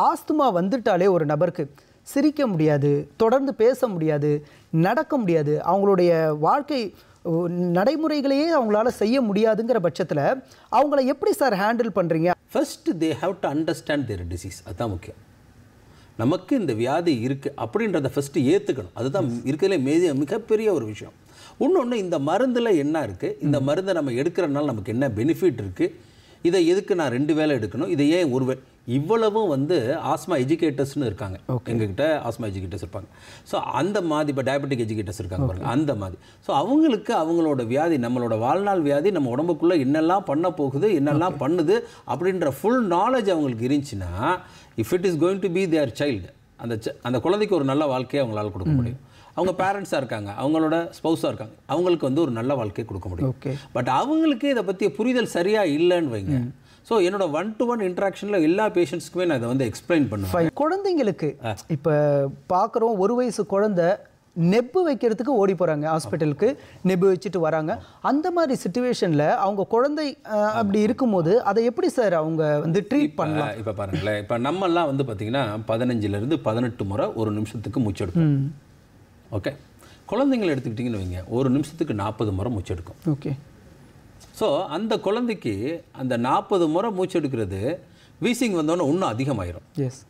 Asthma வந்துட்டாலே ஒரு நபருக்கு சிரிக்க முடியாது தொடர்ந்து பேச முடியாது நடக்க முடியாது அவங்களுடைய வாழ்க்கை ஓ, நடைமுறைகளையே அவங்களால செய்ய முடியாதுங்கிற பட்சத்தில் அவங்கள எப்படி சார் ஹேண்டில் பண்ணுறீங்க first they have to understand their disease அதுதான் முக்கியம் நமக்கு இந்த வியாதி இருக்குது அப்படின்றத ஃபஸ்ட்டு ஏற்றுக்கணும் அதுதான் இருக்கிறதுலே மிக மிகப்பெரிய ஒரு விஷயம் இன்னொன்று இந்த மருந்தில் என்ன இருக்குது இந்த மருந்தை நம்ம எடுக்கிறனால நமக்கு என்ன பெனிஃபிட் இருக்குது இதை எதுக்கு நான் ரெண்டு வேளை எடுக்கணும் இதை ஏன் ஒரு வே இவ்வளவும் வந்து ஆஸ்மா எஜுகேட்டர்ஸ்னு இருக்காங்க எங்ககிட்ட ஆஸ்மா எஜுகேட்டர்ஸ் இருப்பாங்க ஸோ அந்த மாதிரி இப்போ டயபெட்டிக் எஜுகேட்டர்ஸ் இருக்காங்க பாருங்க அந்த மாதிரி ஸோ அவங்களுக்கு அவங்களோட வியாதி நம்மளோட வாழ்நாள் வியாதி நம்ம உடம்புக்குள்ளே என்னெல்லாம் பண்ண போகுது என்னெல்லாம் பண்ணுது அப்படின்ற ஃபுல் நாலேஜ் அவங்களுக்கு இருந்துச்சுன்னா if it is going to be their child அந்த சி- அந்த குழந்தைக்கு ஒரு நல்ல வாழ்க்கையை அவங்களால கொடுக்க முடியும் அவங்க பேரண்ட்ஸாக இருக்காங்க அவங்களோட ஸ்பௌஸாக இருக்காங்க அவங்களுக்கு வந்து ஒரு நல்ல வாழ்க்கையை கொடுக்க முடியும் ஓகே பட் அவங்களுக்கே இதை பற்றிய புரிதல் சரியாக இல்லைன்னு வைங்க ஸோ என்னோட ஒன் டு ஒன் இன்ட்ராக்ஷனில் எல்லா பேஷண்ட்ஸ்க்குமே நான் இதை வந்து எக்ஸ்பிளைன் பண்ணுவேன் ஃபைன் குழந்தைங்களுக்கு இப்போ பார்க்குறோம் ஒரு வயசு குழந்தை நெப்பு வைக்கிறதுக்கு ஓடி போகிறாங்க ஹாஸ்பிட்டலுக்கு நெப்பு வச்சுட்டு வராங்க அந்த மாதிரி சுச்சுவேஷனில் அவங்க குழந்தை அஹ், அப்படி இருக்கும்போது அதை எப்படி சார் அவங்க வந்து ட்ரீட் பண்ணலாம் இப்போ பாருங்களேன் இப்போ நம்மெல்லாம் வந்து பார்த்தீங்கன்னா பதினஞ்சுலேருந்து பதினெட்டு முறை ஒரு நிமிஷத்துக்கு மூச்செடுக்கும் ஓகே குழந்தைங்களை எடுத்துக்கிட்டிங்கன்னு வைங்க ஒரு நிமிஷத்துக்கு நாற்பது முறை மூச்செடுக்கும் ஓகே ஸோ அந்த குழந்தைக்கு அந்த நாற்பது முறை மூச்செடுக்கிறது வீசிங் வந்தோன்னே இன்னும் அதிகமாயிரும் எஸ்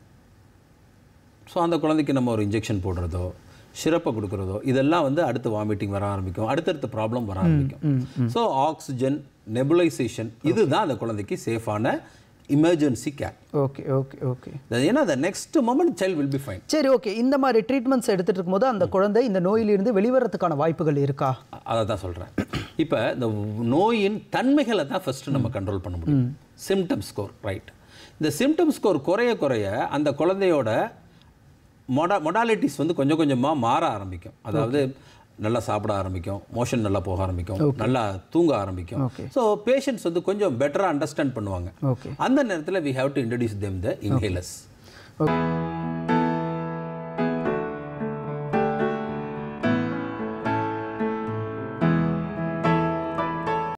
ஸோ அந்த குழந்தைக்கு நம்ம ஒரு இன்ஜெக்ஷன் போடுறதோ சிறப்பை கொடுக்குறதோ இதெல்லாம் வந்து அடுத்து வாமிட்டிங் வர ஆரம்பிக்கும் அடுத்தடுத்த ப்ராப்ளம் வர ஆரம்பிக்கும் ஸோ ஆக்சிஜன் நெபுலைசேஷன் இதுதான் அந்த குழந்தைக்கு சேஃபான emergency care okay okay okay ஏன்னா the next moment child will be fine சரி ஓகே இந்த மாதிரி ட்ரீட்மெண்ட்ஸ் எடுத்துட்டு இருக்கும்போது அந்த குழந்தை இந்த நோயிலிருந்து வெளிவரத்துக்கான வாய்ப்புகள் இருக்கா அதை தான் சொல்கிறேன் இப்போ இந்த நோயின் தன்மைகளை தான் ஃபஸ்ட்டு நம்ம கண்ட்ரோல் பண்ண முடியும் சிம்டம் ஸ்கோர் ரைட் இந்த சிம்டம் ஸ்கோர் குறைய குறைய அந்த குழந்தையோட மொடா மொடாலிட்டிஸ் வந்து கொஞ்சம் கொஞ்சமாக மாற ஆரம்பிக்கும் அதாவது நல்லா சாப்பிட ஆரம்பிக்கும் மோஷன் நல்லா போக ஆரம்பிக்கும் நல்லா தூங்க ஆரம்பிக்கும் Okay. ஸோ பேஷண்ட்ஸ் வந்து கொஞ்சம் பெட்டராக அண்டர்ஸ்டாண்ட் பண்ணுவாங்க ஓகே அந்த நேரத்தில் we have to introduce them the inhalers okay